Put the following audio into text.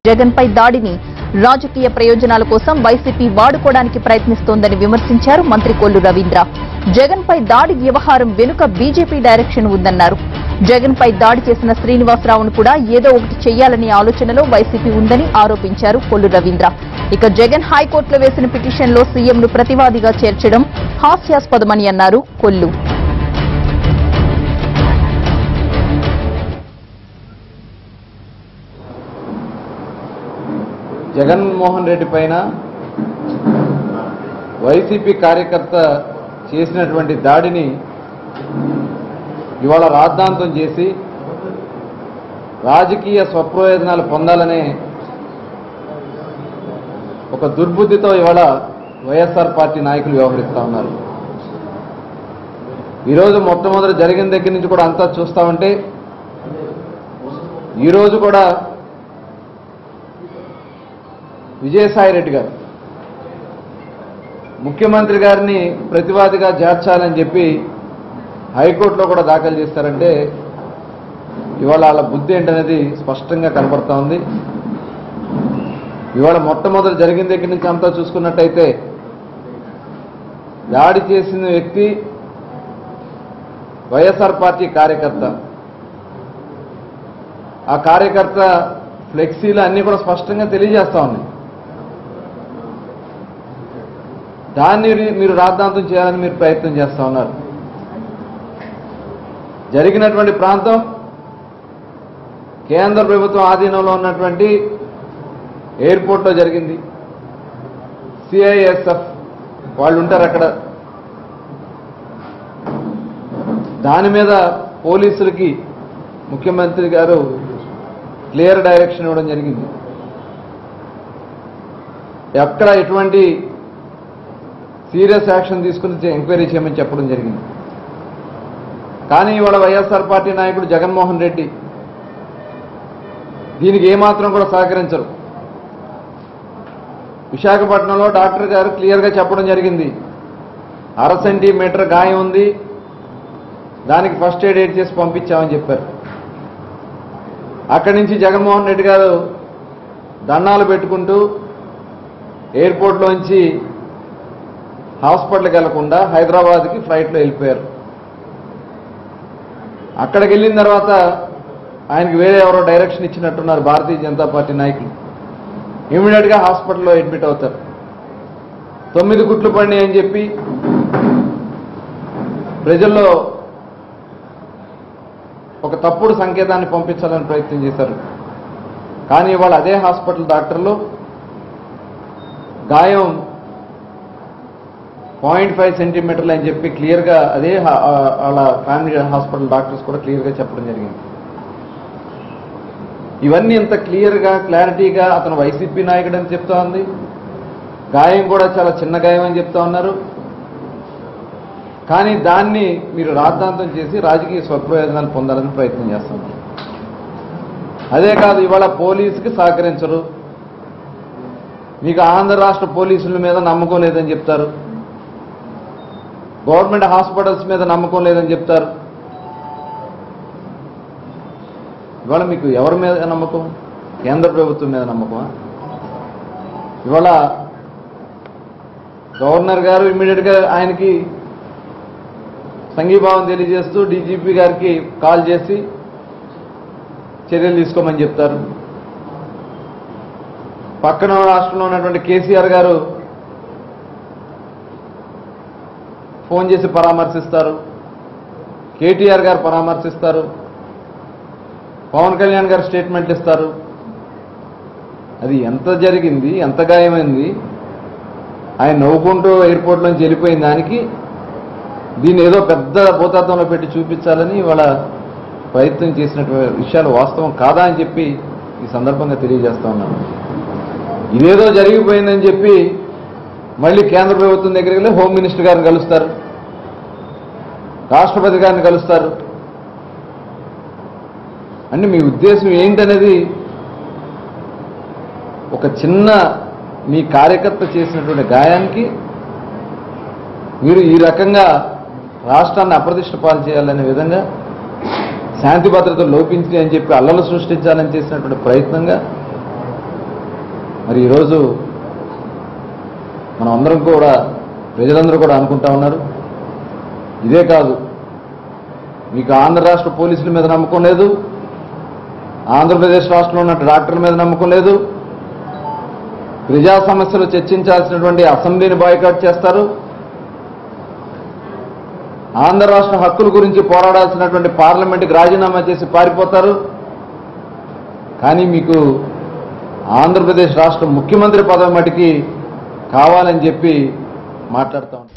జగన్ పై దాడిని రాజకీయ ప్రయోజనాల కోసం వైసీపీ వాడుకోవడానికి ప్రయత్నిస్తోందని విమర్శించారు మంత్రి కొల్లు రవీంద్ర జగన్ పై దాడి వ్యవహారం వెనుక బీజేపీ డైరెక్షన్ ఉందన్నారు జగన్ పై దాడి చేసిన శ్రీనివాసరావును కూడా ఏదో ఒకటి చెయ్యాలనే ఆలోచనలో వైసీపీ ఉందని ఆరోపించారు కొల్లు రవీంద్ర ఇక జగన్ హైకోర్టులో వేసిన పిటిషన్లో సీఎంను ప్రతివాదిగా చేర్చడం హాస్యాస్పదమని అన్నారు కొల్లు జగన్మోహన్ రెడ్డి పైన వైసీపీ కార్యకర్త చేసినటువంటి దాడిని ఇవాళ రాద్ధాంతం చేసి రాజకీయ స్వప్రయోజనాలు పొందాలనే ఒక దుర్బుద్ధితో ఇవాళ వైఎస్ఆర్ పార్టీ నాయకులు వ్యవహరిస్తా ఉన్నారు ఈరోజు మొట్టమొదటి జరిగిన దగ్గర నుంచి కూడా అంతా చూస్తా ఉంటే ఈరోజు కూడా విజయసాయి రెడ్డి గారు ముఖ్యమంత్రి గారిని ప్రతివాదిగా చేర్చాలని చెప్పి హైకోర్టులో కూడా దాఖలు చేస్తారంటే ఇవాళ వాళ్ళ బుద్ధి ఏంటనేది స్పష్టంగా కనపడతా ఉంది ఇవాళ మొట్టమొదటి జరిగిన దగ్గర నుంచి అంతా చూసుకున్నట్టయితే దాడి చేసిన వ్యక్తి వైఎస్ఆర్ పార్టీ కార్యకర్త ఆ కార్యకర్త ఫ్లెక్సీలు అన్నీ కూడా స్పష్టంగా తెలియజేస్తా ఉన్నాయి దాన్ని మీరు రాద్ధాంతం చేయాలని మీరు ప్రయత్నం చేస్తా ఉన్నారు జరిగినటువంటి ప్రాంతం కేంద్ర ప్రభుత్వం ఆధీనంలో ఉన్నటువంటి ఎయిర్పోర్ట్లో జరిగింది సిఐఎస్ఎఫ్ వాళ్ళు ఉంటారు అక్కడ దాని మీద పోలీసులకి ముఖ్యమంత్రి గారు క్లియర్ డైరెక్షన్ ఇవ్వడం జరిగింది ఎక్కడ ఎటువంటి సీరియస్ యాక్షన్ తీసుకుని ఎంక్వైరీ చేయమని చెప్పడం జరిగింది కానీ ఇవాళ వైఎస్ఆర్ పార్టీ నాయకుడు జగన్మోహన్ రెడ్డి దీనికి ఏమాత్రం కూడా సహకరించరు విశాఖపట్నంలో డాక్టర్ గారు క్లియర్గా చెప్పడం జరిగింది అర సెంటీమీటర్ గాయం ఉంది దానికి ఫస్ట్ ఎయిడ్ ఎయిడ్ చేసి పంపించామని చెప్పారు అక్కడి నుంచి జగన్మోహన్ రెడ్డి గారు దండాలు పెట్టుకుంటూ ఎయిర్పోర్ట్లోంచి హాస్పిటల్కి వెళ్లకుండా హైదరాబాద్కి ఫ్లైట్లో వెళ్ళిపోయారు అక్కడికి వెళ్ళిన తర్వాత ఆయనకి వేరే ఎవరో డైరెక్షన్ ఇచ్చినట్టున్నారు భారతీయ జనతా పార్టీ నాయకులు ఇమీడియట్గా హాస్పిటల్లో అడ్మిట్ అవుతారు తొమ్మిది గుట్లు పడినాయి అని చెప్పి ప్రజల్లో ఒక తప్పుడు సంకేతాన్ని పంపించాలని ప్రయత్నం చేశారు కానీ ఇవాళ అదే హాస్పిటల్ డాక్టర్లు గాయం పాయింట్ ఫైవ్ సెంటీమీటర్లు అని చెప్పి క్లియర్గా అదే హా- ఆ, వాళ్ళ ఫ్యామిలీ హాస్పిటల్ డాక్టర్స్ కూడా క్లియర్గా చెప్పడం జరిగింది ఇవన్నీ ఇంత క్లియర్గా క్లారిటీగా అతను వైసీపీ నాయకుడు అని చెప్తా ఉంది గాయం కూడా చాలా చిన్న గాయం అని చెప్తా ఉన్నారు కానీ దాన్ని మీరు రాద్ధాంతం చేసి రాజకీయ స్వప్రయోజనాలు పొందాలని ప్రయత్నం చేస్తున్నారు అదే కాదు ఇవాళ పోలీసుకి సహకరించరు మీకు ఆంధ్ర రాష్ట్ర పోలీసుల మీద నమ్మకం లేదని చెప్తారు గవర్నమెంట్ హాస్పిటల్స్ మీద నమ్మకం లేదని చెప్తారు ఇవాళ మీకు ఎవరి మీద నమ్మకం కేంద్ర ప్రభుత్వం మీద నమ్మకమా ఇవాళ గవర్నర్ గారు ఇమ్మీడియట్గా ఆయనకి సంఘీభావం తెలియజేస్తూ డీజీపీ గారికి కాల్ చేసి చర్యలు తీసుకోమని చెప్తారు పక్కన రాష్ట్రంలో ఉన్నటువంటి కేసీఆర్ గారు ఫోన్ చేసి పరామర్శిస్తారు కేటీఆర్ గారు పరామర్శిస్తారు పవన్ కళ్యాణ్ గారు స్టేట్మెంట్లు ఇస్తారు అది ఎంత జరిగింది ఎంత గాయమైంది ఆయన నవ్వుకుంటూ ఎయిర్పోర్ట్ నుంచి వెళ్ళిపోయిన దానికి దీన్ని ఏదో పెద్ద భూతత్వంలో పెట్టి చూపించాలని ఇవాళ ప్రయత్నం చేసినటువంటి విషయాలు వాస్తవం కాదా అని చెప్పి ఈ సందర్భంగా తెలియజేస్తా ఉన్నాను ఇదేదో జరిగిపోయిందని చెప్పి మళ్ళీ కేంద్ర ప్రభుత్వం దగ్గరికి వెళ్ళి హోమ్ మినిస్టర్ గారిని కలుస్తారు రాష్ట్రపతి గారిని కలుస్తారు అంటే మీ ఉద్దేశం ఏంటనేది ఒక చిన్న మీ కార్యకర్త చేసినటువంటి గాయానికి మీరు ఈ రకంగా రాష్ట్రాన్ని అప్రతిష్ట పాలు చేయాలనే విధంగా శాంతి భద్రతలు లోపించి అని చెప్పి అల్లలు సృష్టించాలని చేసినటువంటి ప్రయత్నంగా మరి ఈరోజు మనం అందరం కూడా ప్రజలందరూ కూడా అనుకుంటా ఉన్నారు ఇదే కాదు మీకు ఆంధ్ర రాష్ట్ర పోలీసుల మీద నమ్మకం లేదు ఆంధ్రప్రదేశ్ రాష్ట్రంలో ఉన్న డాక్టర్ల మీద నమ్మకం లేదు ప్రజా సమస్యలు చర్చించాల్సినటువంటి అసెంబ్లీని బాయ్కాట్ చేస్తారు ఆంధ్ర రాష్ట్ర హక్కుల గురించి పోరాడాల్సినటువంటి పార్లమెంట్కి రాజీనామా చేసి పారిపోతారు కానీ మీకు ఆంధ్రప్రదేశ్ రాష్ట్ర ముఖ్యమంత్రి పదవి మటుకి కావాలని చెప్పి మాట్లాడుతూ ఉంటారు